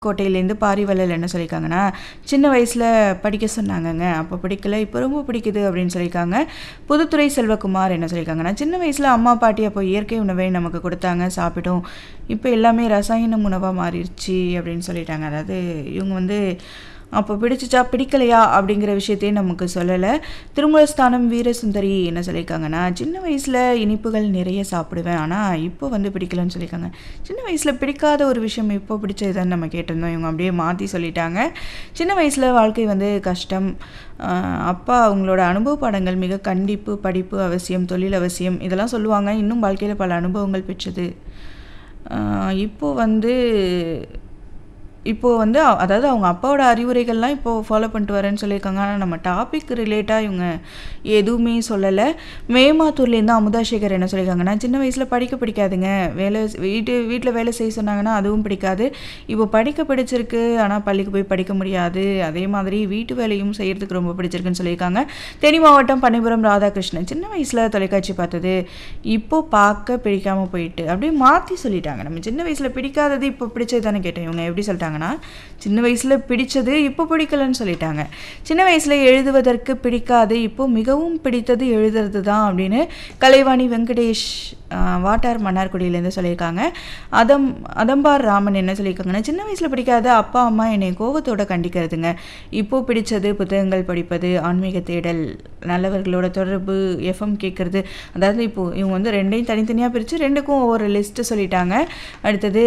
கோட்டையிலேருந்து பாரிவள்ளல் என்ன சொல்லியிருக்காங்கன்னா சின்ன வயசில் படிக்க சொன்னாங்கங்க அப்போ பிடிக்கல இப்போ ரொம்ப பிடிக்குது அப்படின்னு சொல்லியிருக்காங்க புதுத்துறை செல்வகுமார் என்ன சொல்லியிருக்காங்கன்னா சின்ன வயசில் அம்மா பாட்டி அப்போ இயற்கை உணவை நமக்கு கொடுத்தாங்க சாப்பிட்டோம் இப்போ எல்லாமே ரசாயனம் உணவாக மாறிடுச்சு அப்படின்னு சொல்லிட்டாங்க அதாவது இவங்க வந்து அப்போ பிடிச்சிச்சா பிடிக்கலையா அப்படிங்கிற விஷயத்தையும் நமக்கு சொல்லலை திருமலஸ்தானம் வீரசுந்தரி என்ன சொல்லியிருக்காங்கன்னா சின்ன வயசில் இனிப்புகள் நிறைய சாப்பிடுவேன் ஆனால் இப்போ வந்து பிடிக்கலன்னு சொல்லியிருக்காங்க சின்ன வயசில் பிடிக்காத ஒரு விஷயம் இப்போ பிடிச்சதுன்னு நம்ம கேட்டிருந்தோம் இவங்க அப்படியே மாற்றி சொல்லிட்டாங்க சின்ன வயசில் வாழ்க்கை வந்து கஷ்டம் ஆஹ் அப்பா அவங்களோட அனுபவ பாடங்கள் மிக கண்டிப்பு படிப்பு அவசியம் தொழில் அவசியம் இதெல்லாம் சொல்லுவாங்க இன்னும் வாழ்க்கையில் பல அனுபவங்கள் பெற்றது ஆஹ் இப்போ வந்து இப்போது வந்து அ- அதாவது அவங்க அப்பாவோட அறிவுரைகள்லாம் இப்போது ஃபாலோ பண்ணிட்டு வரேன்னு சொல்லியிருக்காங்க ஆனால் நம்ம டாபிக் ரிலேட்டாக இவங்க எதுவுமே சொல்லலை மேமாத்தூர்லேருந்து அமுதா சேகர் என்ன சொல்லியிருக்காங்கன்னா சின்ன வயசில் படிக்க பிடிக்காதுங்க வேலை வீட்டு வீட்டில் வேலை செய்ய சொன்னாங்கன்னா அதுவும் பிடிக்காது இப்போ படிக்க பிடிச்சிருக்கு ஆனால் பள்ளிக்கு போய் படிக்க முடியாது அதே மாதிரி வீட்டு வேலையும் செய்கிறதுக்கு ரொம்ப பிடிச்சிருக்குன்னு சொல்லியிருக்காங்க தேனி மாவட்டம் பன்னிபுரம் ராதாகிருஷ்ணன் சின்ன வயசில் தொலைக்காட்சி பார்த்தது இப்போ பார்க்க பிடிக்காம போயிட்டு அப்படியே மாற்றி சொல்லிட்டாங்க நம்ம சின்ன வயசில் பிடிக்காதது இப்போ பிடிச்சது தானே கேட்டேன் இவங்க எப்படி சொல்லிட்டாங்கன்னா சின்ன வயசில் பிடிச்சது இப்போ பிடிக்கலன்னு சொல்லிட்டாங்க சின்ன வயசில் எழுதுவதற்கு பிடிக்காது இப்போ மிகவும் பிடித்தது எழுதுறது தான் அப்படின்னு கலைவாணி வெங்கடேஷ் ஆஹ், வாட்டார் மன்னார்குடியிலேருந்து சொல்லியிருக்காங்க அதம் அதம்பார் ராமன் என்ன சொல்லியிருக்காங்கன்னா சின்ன வயசில் பிடிக்காத அப்பா அம்மா என்னை கோபத்தோட கண்டிக்கிறதுங்க இப்போ பிடிச்சது புத்தகங்கள் படிப்பது ஆன்மீக தேடல் நல்லவர்களோட தொடர்பு எஃப்எம் கேட்குறது அதாவது இப்போ இவங்க வந்து ரெண்டையும் தனித்தனியாக பிரித்து ரெண்டுக்கும் ஒவ்வொரு லிஸ்ட்டு சொல்லிட்டாங்க அடுத்தது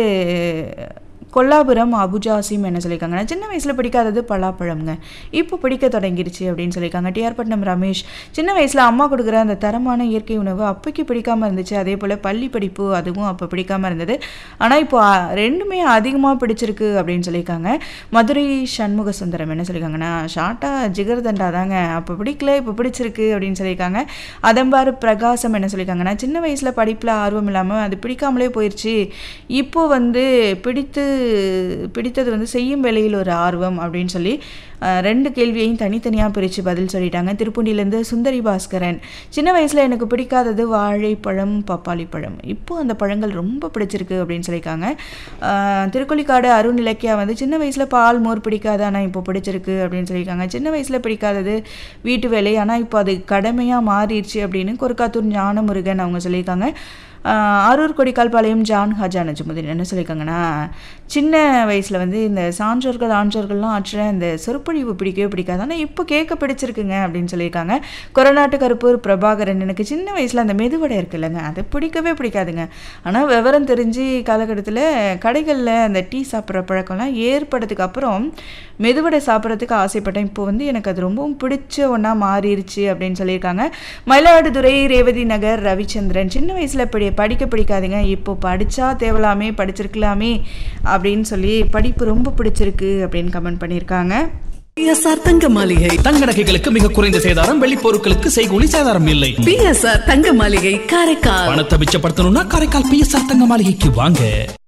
கொல்லாபுரம் அபுஜாசிம் என்ன சொல்லியிருக்காங்கன்னா சின்ன வயசில் பிடிக்காதது பலாப்பழம்ங்க இப்போ பிடிக்க தொடங்கிருச்சு அப்படின்னு சொல்லியிருக்காங்க டிஆர் பட்னம் ரமேஷ் சின்ன வயசில் அம்மா கொடுக்குற அந்த தரமான இயற்கை உணவு அப்போக்கு பிடிக்காம இருந்துச்சு அதே போல் பள்ளி படிப்பு அதுவும் அப்போ பிடிக்காம இருந்தது ஆனால் இப்போ அ, ரெண்டுமே அதிகமாக பிடிச்சிருக்கு அப்படின்னு சொல்லியிருக்காங்க மதுரை சண்முக சுந்தரம் என்ன சொல்லியிருக்காங்கன்னா ஷார்ட்டாக ஜிகர்தண்டா தாங்க அப்போ பிடிக்கல இப்போ பிடிச்சிருக்கு அப்படின்னு சொல்லியிருக்காங்க அதம்பாரு பிரகாசம் என்ன சொல்லியிருக்காங்கன்னா சின்ன வயசில் படிப்பில் ஆர்வம் இல்லாமல் அது பிடிக்காமலே போயிடுச்சு இப்போ வந்து பிடித்து பிடித்தது வந்து செய்யும் வேலையில் ஒரு ஆர்வம் அப்படின்னு சொல்லி அஹ், ரெண்டு கேள்வியையும் தனித்தனியாக பிரித்து பதில் சொல்லிட்டாங்க திருப்பூண்டிலேருந்து சுந்தரி பாஸ்கரன் சின்ன வயசில் எனக்கு பிடிக்காதது வாழைப்பழம் பப்பாளி பழம் இப்போ அந்த பழங்கள் ரொம்ப பிடிச்சிருக்கு அப்படின்னு சொல்லியிருக்காங்க அஹ், திருக்கொள்ளிக்காடு அருண் இலக்கியா வந்து சின்ன வயசில் பால் மோர் பிடிக்காது ஆனால் இப்போ பிடிச்சிருக்கு அப்படின்னு சொல்லியிருக்காங்க சின்ன வயசில் பிடிக்காதது வீட்டு வேலை ஆனால் இப்போ அது கடமையாக மாறிடுச்சு அப்படின்னு கொருக்காத்தூர் ஞானமுருகன் அவங்க சொல்லியிருக்காங்க ஆஹ் அரூர் கொடிக்கால்பாளையம் ஜான் ஹஜா நஜமுதீன் என்ன சொல்லியிருக்காங்கன்னா சின்ன வயசில் வந்து இந்த சான்றோர்கள் ஆன்றோர்கள்லாம் ஆற்றுற இந்த சொற்பொழிவு பிடிக்கவே பிடிக்காது ஆனால் இப்போ கேட்க பிடிச்சிருக்குங்க அப்படின்னு சொல்லியிருக்காங்க கொரநாட்டு கருப்பூர் பிரபாகரன் எனக்கு சின்ன வயசில் அந்த மெதுவடை இருக்குல்லங்க அது பிடிக்கவே பிடிக்காதுங்க ஆனால் விவரம் தெரிஞ்சு காலகட்டத்தில் கடைகளில் அந்த டீ சாப்பிட்ற பழக்கம்லாம் ஏற்பட்டதுக்கு அப்புறம் மெதுவடை சாப்பிட்றதுக்கு ஆசைப்பட்டேன் இப்போ வந்து எனக்கு அது ரொம்பவும் பிடிச்ச ஒன்றா மாறிடுச்சு அப்படின்னு சொல்லியிருக்காங்க மயிலாடுதுறை ரேவதி நகர் ரவிச்சந்திரன் சின்ன வயசில் இப்படி படிக்க பிடிக்காதுங்க இப்போ படித்தா தேவலாமே படிச்சிருக்கலாமே அப்படின்னு சொல்லி படிப்பு ரொம்ப பிடிச்சிருக்கு அப்படின்னு கமெண்ட் பண்ணியிருக்காங்க பிஎஸ்ஆர் தங்க மாளிகை தங்க நகைகளுக்கு மிக குறைந்த சேதாரம் வெள்ளி பொருட்களுக்கு செய்கூலி சேதாரம் இல்லை பிஎஸ்ஆர் தங்க மாளிகை காரைக்கால் பணத்தை மிச்சப்படுத்தணும்னா காரைக்கால் பிஎஸ்ஆர் தங்க மாளிகைக்கு வாங்க